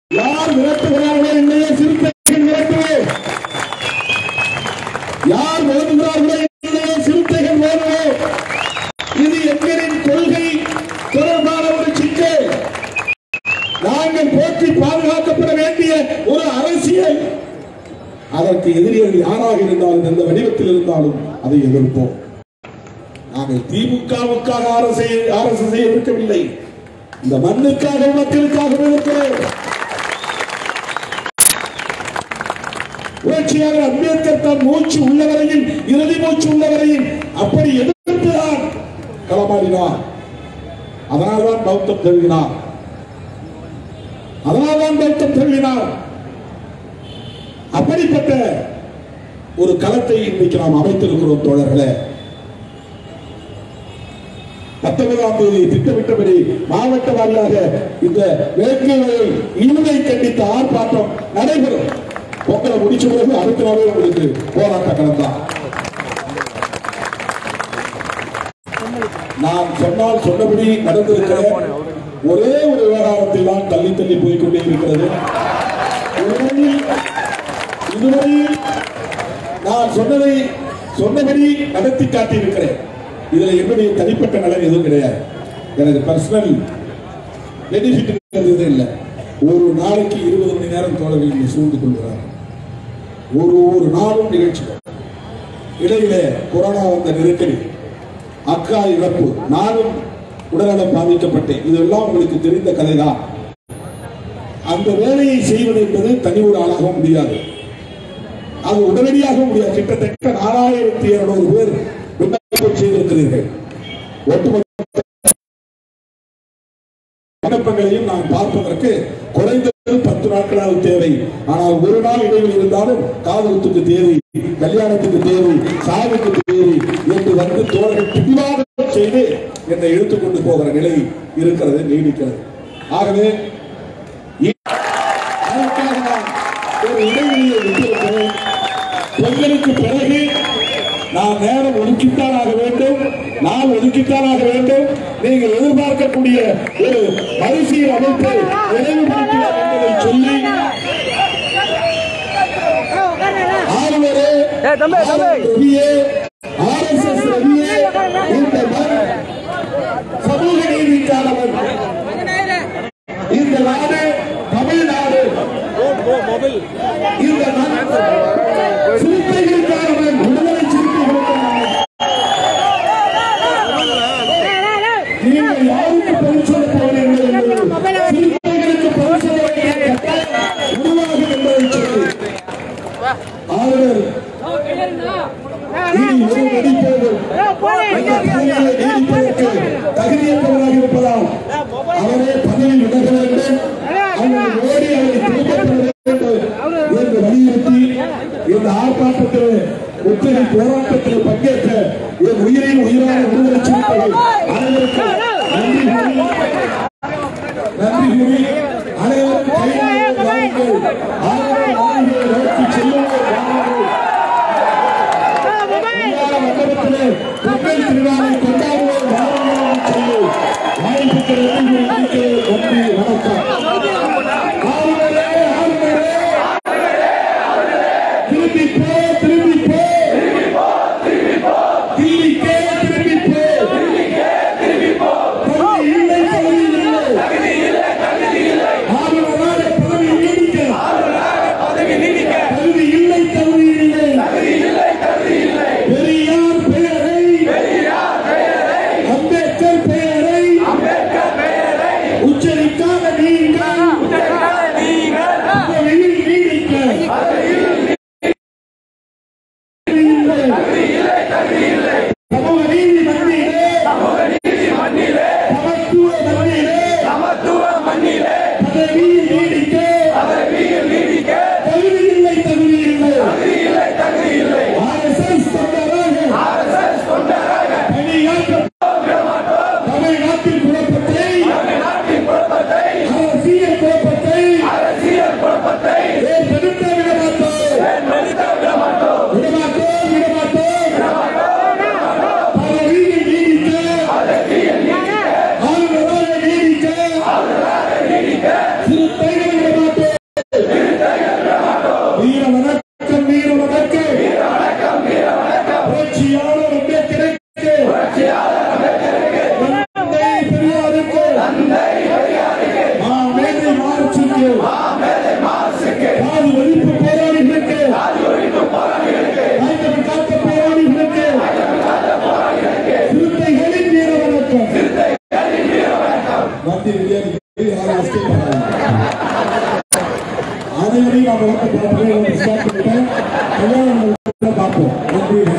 யார் விரட்டுகிறார்களோ இல்லையோ சிறுத்தைகள் விரட்டுவோம் யார் ஓதுகிறார்களோ இல்லையோ சிறுத்தைகள் ஓடுவோம் இது எங்களின் கொள்கை தொடர்பான ஒரு சிக்கல் நாங்கள் போற்றி பாதுகாக்கப்பட வேண்டிய ஒரு அரசியல் அதற்கு எதிரிகள் யாராக இருந்தாலும் எந்த வடிவத்தில் இருந்தாலும் அதை எதிர்ப்போம் நாங்கள் திமுகவுக்காக அரசை அரசு செய்ய இருக்கவில்லை இந்த மண்ணுக்காக மக்களுக்காக இருக்கிறோம் புரட்சியாளர் அம்பேத்கர் தன் மூச்சு உள்ளவரையில் இறுதி மூச்சு உள்ளவரையில் அப்படி எதிர்த்துதான் களமாடினார் அதனால்தான் பௌத்தம் தழுவினார் அதனால்தான் பௌத்தம் தழுவினார் அப்படிப்பட்ட ஒரு களத்தை இன்றைக்கு நாம் அமைத்திருக்கிறோம் தோழர்களே பத்தொன்பதாம் தேதி திட்டமிட்டபடி மாவட்ட வாரியாக இந்த வேட்கைகளை இழுவை கண்டித்த ஆர்ப்பாட்டம் நடைபெறும் பொங்கலை முடிச்ச பிறகு அடுத்த நாளே உங்களுக்கு போராட்ட களம் நான் சொன்னால் சொன்னபடி நடந்திருக்கிற ஒரே ஒரு விவகாரத்தில் தான் தள்ளி தள்ளி போய் கொண்டே இருக்கிறது இதுவரையில் இதுவரையில் நான் சொன்னதை சொன்னபடி நடத்தி காட்டியிருக்கிறேன் இதுல என்னுடைய தனிப்பட்ட நலன் எதுவும் கிடையாது எனக்கு பர்சனல் பெனிஃபிட் எதுவும் இல்லை ஒரு நாளைக்கு இருபது மணி நேரம் தோழர்கள் இங்கே சூழ்ந்து கொள்கிறார் ஒரு ஒரு நாளும் நிகழ்ச்சிகள் இடையில கொரோனா வந்த நெருக்கடி அக்கா இழப்பு நானும் உடல்நலம் பாதிக்கப்பட்டேன் இதெல்லாம் உங்களுக்கு தெரிந்த கதைதான் அந்த வேலையை செய்வது என்பது தனி ஒரு ஆளாக முடியாது அது உடனடியாக முடியாது கிட்டத்தட்ட நாலாயிரத்தி இருநூறு பேர் விண்ணப்பம் செய்திருக்கிறீர்கள் ஒட்டுமொத்த விண்ணப்பங்களையும் நான் பார்ப்பதற்கு குறைந்தது பத்து நாட்களாவது தேவை ஆனால் ஒரு நாள் இடைவெளி இருந்தாலும் காதலத்துக்கு தேவை கல்யாணத்துக்கு தேவை சாவுக்கு தேவை என்று வந்து தோழர்கள் பிடிவாதம் செய்து என்னை இழுத்துக் கொண்டு போகிற நிலை இருக்கிறது நீடிக்கிறது ஆகவே அதற்காக நான் ஒரு இடைவெளியை விட்டிருக்கிறேன் பொங்கலுக்கு பிறகு நாம் நேரம் ஒதுக்கித்தான் ஆக வேண்டும் நாள் ஒதுக்கித்தான் ஆக வேண்டும் நீங்கள் எதிர்பார்க்கக்கூடிய ஒரு மறுசீர் அமைப்பை நினைவுபடுத்துவோம் என்பதை சொல்லி ஆளுநரே ஏய், தம்பி, தம்பி. ரவியே ஆர்எஸ்எஸ் ரவியே இந்த மண் சமூக நீதிக்கானவன் இந்த நாடு தமிழ்நாடு இந்த மண் சிறுத்தைகளுக்கானவன் விடுதலை சிறுத்தைகளுக்கானவன் நீங்கள் யாருக்கு பரிசோத போகிறீர்கள் என்பது சிறுத்தைகளுக்கு பரிசோத வேண்டிய கட்டாயம் உருவாகும் என்பதை சொல்லி ஆளுநர் இனி ஒரு நடிப்போது இந்த பதவியை நீடிப்பதற்கு தகுதியற்றவராக இருப்பதால் அவரே பதவி விலக வேண்டும் அவர்கள் ஓடி அவரை திரும்பப் பெற வேண்டும் என்று வலியுறுத்தி இந்த ஆர்ப்பாட்டத்தில் முற்றுகை போராட்டத்தில் பங்கேற்ற என் உயிரின் உயிரான விடுதலை சிறுத்தைகள் அனைவருக்கும் நன்றி கூறி நன்றி கூறி அனைவரும் கையில் வாருங்கள் ஆயிரம் வாருங்கள் நோக்கி செல்லுங்கள் வாருங்கள் பொன்னான மண்டபத்திலே பொங்கல் திருநாளை கொண்டாடுவோம் வாருங்கள் என்று சொல்லி வாய்ப்புக்கு நன்றி கூறி நன்றி வணக்கம் ஆளுநரே ஆளுநரே திரும்பி போ திரும்பி போ தில்லிக்கே திரும்பி போ பதவி இல்லை பதவி இல்லை ஆளுநராக பதவி நீடிக்க பார்ட்டி ரெடியா இருக்கு யாரும் எஸ்கேப் பண்ணாங்க அனைவரையும் நாம் வளர்க்க பார்ப்போம் ஸ்டார்ட் பண்ணிட்டேன் கல்யாணம் பார்ப்போம் நன்றி